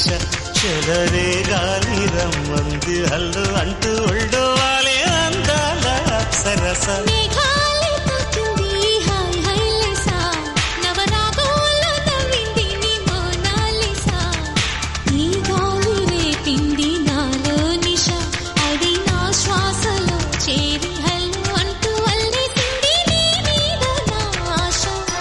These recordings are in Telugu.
నిశ చెలరే గాలి రమ్మంది హల్లు అంటూ ఒళ్ళోవాలే అందాల అప్సరస మేఘాలే తాకింది హాయ్ హైలేసా నవరాగంలో నవ్వింది నీ మోనాలిసా ఈ గాలి రేపింది నాలో నిష అది నా శ్వాసలో చేరి హల్లు అంటూ అల్లేసింది నీ మీద నా ఆశ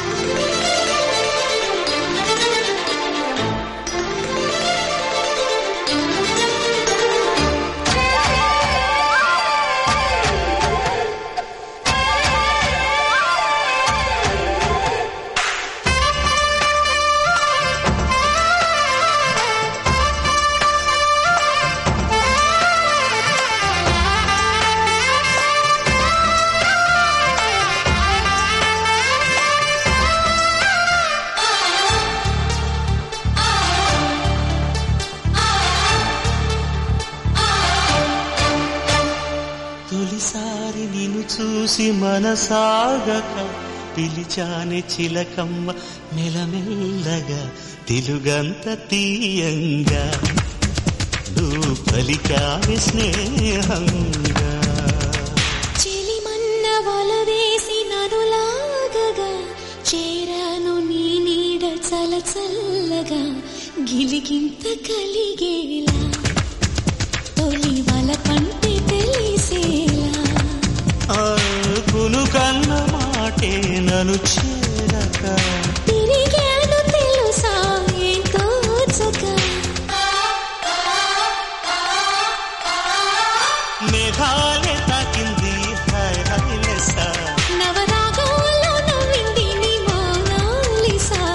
తొలిసారి నిన్ను చూసి మనసాగక పిలిచాని చిలకమ్మ మెలమెల్లగా తెలుగంత తీయంగా నువ్వు పలికావి స్నేహంగా చెలిమన్న వల వేసి నన్ను లాగగా చేరాను నీ నీడ చల చల్లగా గిలిగింత కలిగేలా తొలి వల పంటే తెలిసేలా ఆకును కన్న మాటే నన్ను చేరక తిరిగాను తెలుసా ఎంతో చగా మేఘాలే తాకింది హాయ్ హాయ్ లెస్సా నవరాగంలో నవ్వింది నీ మోనాలిసా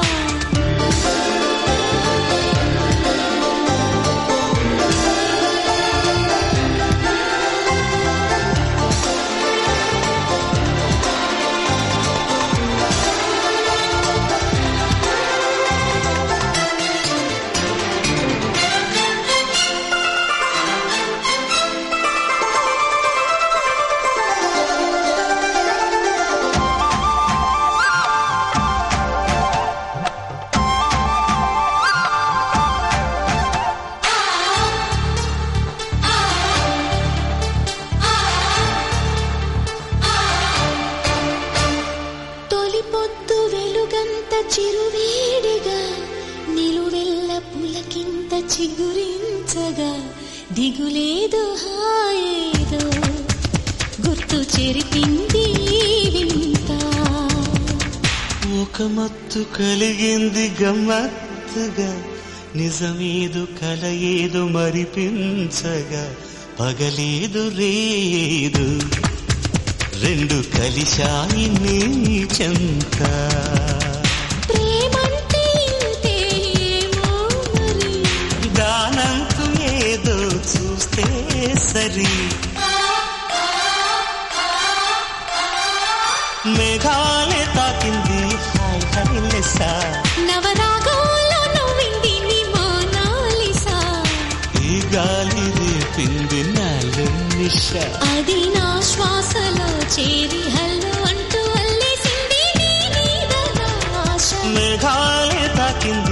తొలి పొద్దు వెలుగంత చిరువేడిగా నిలువెల్ల పులకింత చిగురించగా దిగులేదు హాయేదో గుర్తు చెరిపింది ఈ వింత ఒక మత్తు కలిగింది గమ్మత్తుగా నిజమేదు కల ఏదు మరిపించగా పగలేదు రేదు రెండు కలిశాయి నీ చెంత ప్రేమంటే ఇంతేమో మరి దానంతు ఏదో చూస్తే సరి మేఘాలే తాకింది హాయ్ హాయ్ లెస్సా నవరాగంలో నవ్వింది నీ మోనాలిసా ఈ గాలి రేపింది నాలో నిష అది నా శ్వాసలో చేరి హల్లు అంటూ అల్లేసింది నీ మీద నా ఆశ మేఘాలే తాకింది